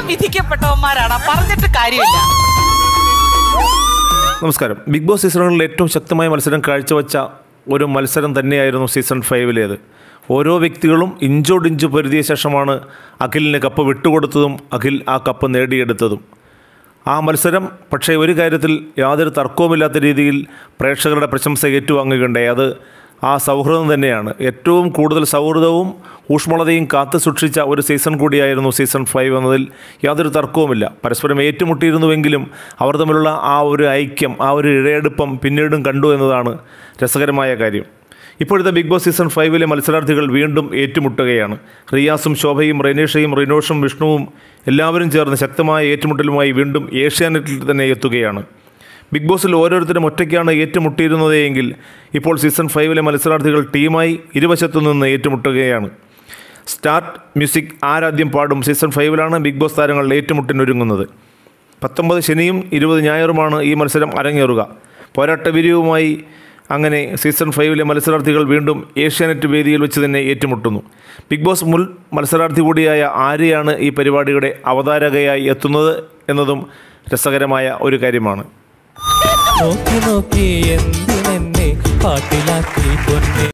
വിധിക്കപ്പെട്ടവന്മാരാണ് പറഞ്ഞിട്ട് കാര്യമില്ല നമസ്കാരം ബിഗ് ബോസ് സീസണുകളിൽ ഏറ്റവും ശക്തമായ മത്സരം കാഴ്ചവെച്ച ഒരു മത്സരം തന്നെയായിരുന്നു സീസൺ ഫൈവിലേത് ഓരോ വ്യക്തികളും ഇഞ്ചോടിഞ്ച് പൊരുതിയ ശേഷമാണ് അഖിലിന് കപ്പ് വിട്ടുകൊടുത്തതും അഖിൽ ആ കപ്പ് നേടിയെടുത്തതും ആ മത്സരം പക്ഷേ ഒരു കാര്യത്തിൽ യാതൊരു തർക്കവുമില്ലാത്ത രീതിയിൽ പ്രേക്ഷകരുടെ പ്രശംസ ഏറ്റുവാങ്ങുകയുണ്ടായി അത് ആ സൗഹൃദം തന്നെയാണ് ഏറ്റവും കൂടുതൽ സൗഹൃദവും ഊഷ്മളതയും കാത്തു സൂക്ഷിച്ച ഒരു സീസൺ കൂടിയായിരുന്നു സീസൺ ഫൈവ് എന്നതിൽ യാതൊരു തർക്കവുമില്ല പരസ്പരം ഏറ്റുമുട്ടിയിരുന്നുവെങ്കിലും അവർ തമ്മിലുള്ള ആ ഒരു ഐക്യം ആ ഒരു ഇഴയെടുപ്പം പിന്നീടും കണ്ടു എന്നതാണ് രസകരമായ കാര്യം ഇപ്പോഴത്തെ ബിഗ് ബോസ് സീസൺ ഫൈവിലെ മത്സരാർത്ഥികൾ വീണ്ടും ഏറ്റുമുട്ടുകയാണ് റിയാസും ശോഭയും റെനീഷയും റിനോഷും വിഷ്ണുവും എല്ലാവരും ചേർന്ന് ശക്തമായ ഏറ്റുമുട്ടലുമായി വീണ്ടും ഏഷ്യാനെറ്റിൽ തന്നെ എത്തുകയാണ് ബിഗ് ബോസിൽ ഓരോരുത്തരും ഒറ്റയ്ക്കാണ് ഏറ്റുമുട്ടിയിരുന്നത് എങ്കിൽ ഇപ്പോൾ സീസൺ ഫൈവിലെ മത്സരാർത്ഥികൾ ടീമായി ഇരുവശത്തു നിന്ന് ഏറ്റുമുട്ടുകയാണ് സ്റ്റാർട്ട് മ്യൂസിക് ആരാദ്യം പാടും സീസൺ ഫൈവിലാണ് ബിഗ് ബോസ് താരങ്ങൾ ഏറ്റുമുട്ടിനൊരുങ്ങുന്നത് പത്തൊമ്പത് ശനിയും ഇരുപത് ഞായറുമാണ് ഈ മത്സരം അരങ്ങേറുക പോരാട്ട വീര്യവുമായി അങ്ങനെ സീസൺ ഫൈവിലെ മത്സരാർത്ഥികൾ വീണ്ടും ഏഷ്യാനെറ്റ് വേദിയിൽ വെച്ച് തന്നെ ഏറ്റുമുട്ടുന്നു ബിഗ് ബോസ് മുൻ മത്സരാർത്ഥി കൂടിയായ ആര്യയാണ് ഈ പരിപാടിയുടെ അവതാരകയായി എത്തുന്നത് എന്നതും രസകരമായ ഒരു കാര്യമാണ് നോക്കി നോക്കി എന്തിനെന്നെ പാട്ടിലാക്കി പൊന്നെ